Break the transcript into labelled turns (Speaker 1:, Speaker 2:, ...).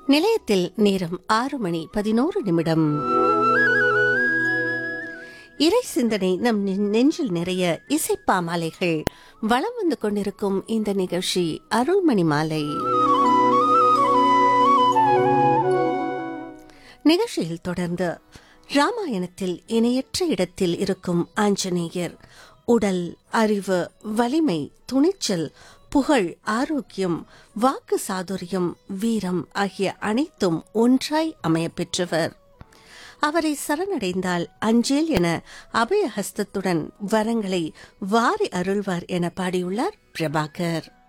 Speaker 1: நிலையத்தில் நேரம் ஆறு மணி பதினோரு நிமிடம் இறை சிந்தனை நம் நெ- நெஞ்சில் நிறைய இசைப்பா மாலைகள் வலம் வந்து கொண்டிருக்கும் இந்த நிகழ்ச்சி அருள்மணி மாலை நிகழ்ச்சியில் தொடர்ந்து ராமாயணத்தில் இணையற்ற இடத்தில் இருக்கும் ஆஞ்சநேயர் உடல் அறிவு வலிமை துணிச்சல் புகழ் ஆரோக்கியம் வாக்கு சாதுரியம் வீரம் ஆகிய அனைத்தும் ஒன்றாய் அமையப் பெற்றவர் அவரை சரணடைந்தால் அஞ்சேல் என அபயஹஸ்தத்துடன் வரங்களை வாரி அருள்வார் என பாடியுள்ளார் பிரபாகர்